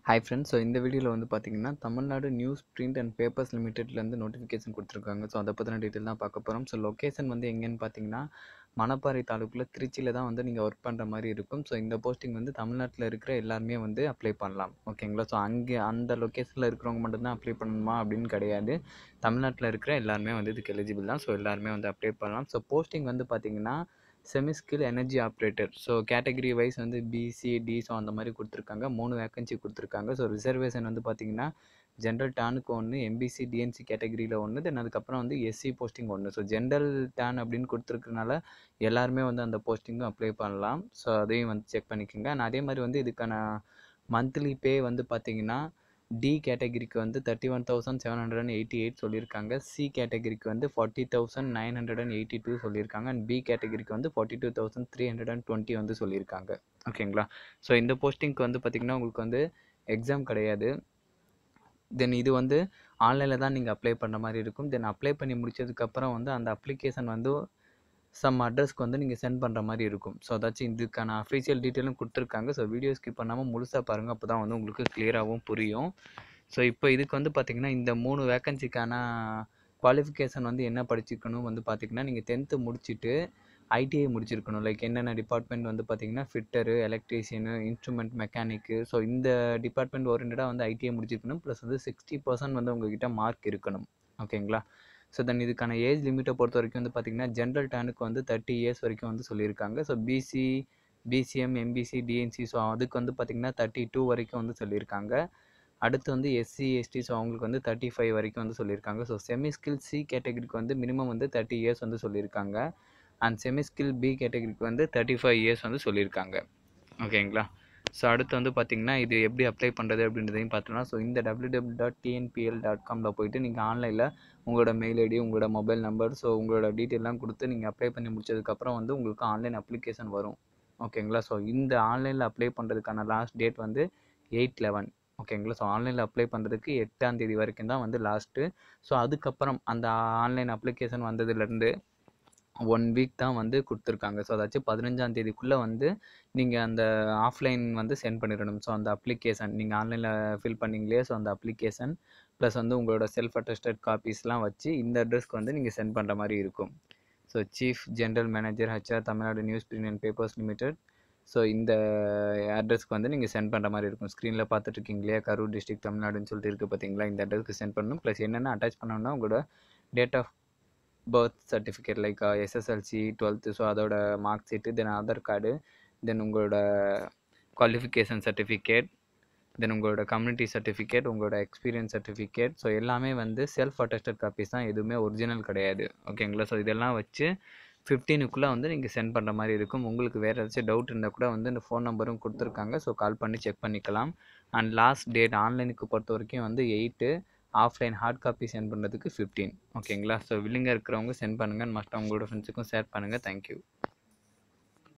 hi friends so இந்த வீடியோவில் வந்து பார்த்தீங்கன்னா Tamil Nadu news print and papers லிமிடெட்லேருந்து நோட்டிஃபிகேஷன் கொடுத்துருக்காங்க ஸோ அதை பற்றின டீட்டெயில் தான் பார்க்க போகிறோம் ஸோ லொக்கேஷன் வந்து எங்கேன்னு பார்த்தீங்கன்னா மணப்பாறை தாலுக்குள்ள திருச்சியில் தான் வந்து நீங்கள் ஒர்க் பண்ணுற மாதிரி இருக்கும் ஸோ இந்த போஸ்டிங் வந்து தமிழ்நாட்டில் இருக்கிற எல்லாருமே வந்து அப்ளை பண்ணலாம் ஓகேங்களா ஸோ அங்கே அந்த லொக்கேஷனில் இருக்கிறவங்க மட்டும்தான் அப்ளை பண்ணணுமா அப்படின்னு கிடையாது தமிழ்நாட்டில் இருக்கிற எல்லாருமே வந்து இதுக்கு எலிஜிபிள் தான் ஸோ எல்லாருமே வந்து அப்ளை பண்ணலாம் ஸோ போஸ்டிங் வந்து பார்த்தீங்கன்னா semi skill energy operator so category wise வந்து பிசி டி ஸோ அந்த மாதிரி கொடுத்துருக்காங்க மூணு வேக்கன்சி கொடுத்துருக்காங்க ஸோ ரிசர்வேஷன் வந்து பார்த்தீங்கன்னா ஜென்ரல் டேனுக்கு ஒன்று எம்பிசி டிஎன்சி கேட்டகரியில் ஒன்று தென் அதுக்கப்புறம் வந்து எஸ்சி போஸ்டிங் ஒன்று ஸோ ஜென்ரல் டேன் அப்படின்னு கொடுத்துருக்கனால எல்லாருமே வந்து அந்த போஸ்டிங்கும் அப்ளை பண்ணலாம் ஸோ அதையும் வந்து செக் பண்ணிக்கோங்க அண்ட் அதே மாதிரி வந்து இதுக்கான மந்த்லி பே வந்து பார்த்தீங்கன்னா டி கேட்டகரிக்கு வந்து thirty one thousand seven hundred and eighty eight சொல்லியிருக்காங்க சி கேட்டகரிக்கு வந்து forty thousand nine hundred and eighty two சொல்லியிருக்காங்க அண்ட் பி கேட்டகரிக்கு வந்து forty two thousand three hundred and twenty வந்து சொல்லியிருக்காங்க ஓகேங்களா ஸோ இந்த போஸ்டிங்க்கு வந்து பார்த்திங்கன்னா உங்களுக்கு வந்து எக்ஸாம் கிடையாது தென் இது வந்து ஆன்லைனில் தான் நீங்கள் அப்ளை பண்ணுற மாதிரி இருக்கும் தென் அப்ளை பண்ணி முடிச்சதுக்கப்புறம் வந்து அந்த அப்ளிகேஷன் வந்து சம் அட்ரஸ்க்கு வந்து நீங்கள் சென்ட் பண்ணுற மாதிரி இருக்கும் ஸோ அதாச்சும் இதுக்கான அஃபீஷியல் டீட்டெயிலும் கொடுத்துருக்காங்க ஸோ வீடியோ ஸ்கிப் பண்ணாமல் முழுசாக பாருங்கள் அப்போ தான் வந்து உங்களுக்கு கிளியராகவும் புரியும் ஸோ இப்போ இதுக்கு வந்து பார்த்திங்கன்னா இந்த மூணு வேக்கன்சிக்கான குவாலிஃபிகேஷன் வந்து என்ன படிச்சிருக்கணும் வந்து பார்த்திங்கன்னா நீங்கள் டென்த்து முடிச்சுட்டு ஐடிஐ முடிச்சிருக்கணும் லைக் என்னென்ன டிபார்ட்மெண்ட் வந்து பார்த்திங்கன்னா fitter electrician instrument mechanic so இந்த டிபார்ட்மெண்ட் ஓரியன்டாக வந்து ஐடிஐ முடிச்சிருக்கணும் ப்ளஸ் வந்து சிக்ஸ்டி பர்சன்ட் வந்து உங்ககிட்ட மார்க் இருக்கணும் ஓகேங்களா ஸோ தென் இதுக்கான ஏஜ் லிமிட்டை பொறுத்த வரைக்கும் வந்து பார்த்திங்கன்னா ஜென்ரல் டேனுக்கு வந்து தேர்ட்டி இயர்ஸ் வரைக்கும் வந்து சொல்லியிருக்காங்க so BC BCM MBC DNC so அதுக்கு வந்து பார்த்திங்கன்னா தேர்ட்டி டூ வரைக்கும் வந்து சொல்லியிருக்காங்க அடுத்து வந்து எஸ்சி எஸ்டி ஸோ அவங்களுக்கு வந்து தேர்ட்டி ஃபைவ் வரைக்கும் வந்து சொல்லியிருக்காங்க ஸோ செமி ஸ்கில் சி கேட்டகரிக்கு வந்து மினிமம் வந்து தேர்ட்டி இயர்ஸ் வந்து சொல்லியிருக்காங்க அண்ட் செமி ஸ்கில் பி கேட்டகரிக்கு வந்து தேர்ட்டி ஃபைவ் இயர்ஸ் வந்து சொல்லியிருக்காங்க ஓகேங்களா ஸோ அடுத்து வந்து பார்த்திங்கன்னா இது எப்படி அப்ளை பண்ணுறது அப்படின்றதையும் பார்த்தோம்னா ஸோ இந்த W W dot TNPL dot காமில் போயிட்டு நீங்கள் ஆன்லைனில் உங்களோட மெயில் ஐடி உங்களோட மொபைல் நம்பர் ஸோ உங்களோட டீட்டெயிலாம் கொடுத்து நீங்கள் அப்ளை பண்ணி முடிச்சதுக்கப்புறம் வந்து உங்களுக்கு ஆன்லைன் அப்ளிகேஷன் வரும் ஓகேங்களா ஸோ இந்த ஆன்லைனில் அப்ளை பண்ணுறதுக்கான லாஸ்ட் டேட் வந்து எயிட் லெவன் ஓகேங்களா ஸோ ஆன்லைனில் அப்ளை பண்ணுறதுக்கு எட்டாம் தேதி வரைக்கும் தான் வந்து லாஸ்ட்டு ஸோ அதுக்கப்புறம் அந்த ஆன்லைன் அப்ளிகேஷன் வந்ததுலேருந்து ஒன் வீக் தான் வந்து கொடுத்துருக்காங்க ஸோ அதாச்சும் பதினஞ்சாம் தேதிக்குள்ளே வந்து நீங்கள் அந்த ஆஃப்லைன் வந்து சென்ட் பண்ணிடணும் ஸோ அந்த அப்ளிகேஷன் நீங்கள் ஆன்லைனில் ஃபில் பண்ணிங்களே ஸோ அந்த அப்ளிகேஷன் ப்ளஸ் வந்து உங்களோட செல்ஃப் அட்டஸ்டட் காப்பீஸ்லாம் வச்சு இந்த அட்ரஸ்க்கு வந்து நீங்கள் சென்ட் பண்ணுற மாதிரி இருக்கும் so chief general manager HR Tamil Nadu news print and papers limited so இந்த அட்ரஸ்க்கு வந்து நீங்கள் சென்ட் பண்ணுற மாதிரி இருக்கும் ஸ்க்ரீனில் பார்த்துட்டு இருக்கீங்களே கரூர் டிஸ்ட்ரிக்ட் தமிழ்நாடுன்னு சொல்லிட்டு இருக்குது பார்த்தீங்களா இந்த அட்ரஸ்க்கு சென்ட் பண்ணணும் ப்ளஸ் என்னென்ன அட்டாச் பண்ணணும்னா உங்களோட date of birth certificate like SSLC twelfth so அதோட mark sheet then Aadhaar card then உங்களோட குவாலிஃபிகேஷன் சர்டிஃபிகேட் தென் உங்களோட கம்யூனிட்டி சர்டிஃபிகேட் உங்களோட எக்ஸ்பீரியன்ஸ் சர்டிஃபிகேட் ஸோ எல்லாமே வந்து செல்ஃப் அட்டஸ்டட் காப்பீஸ் தான் எதுவுமே ஒரிஜினல் கிடையாது ஓகேங்களா ஸோ இதெல்லாம் வச்சு ஃபிஃப்டீனுக்குள்ளே வந்து நீங்கள் சென்ட் பண்ணுற மாதிரி இருக்கும் உங்களுக்கு வேறு ஏதாச்சும் டவுட் இருந்தால் கூட வந்து இந்த ஃபோன் நம்பரும் கொடுத்துருக்காங்க ஸோ கால் பண்ணி செக் பண்ணிக்கலாம் அண்ட் லாஸ்ட் டேட் ஆன்லைனுக்கு பொறுத்த வரைக்கும் வந்து eight offline hard copy sent பண்ணுறதுக்கு ஃபிஃப்டீன் ஓகேங்களா ஸோ வில்லிங்காக இருக்கிறவங்க சென்ட் பண்ணுங்கள் மற்ற உங்களோட ஃப்ரெண்ட்ஸுக்கும் ஷேர் பண்ணுங்கள் தேங்க்யூ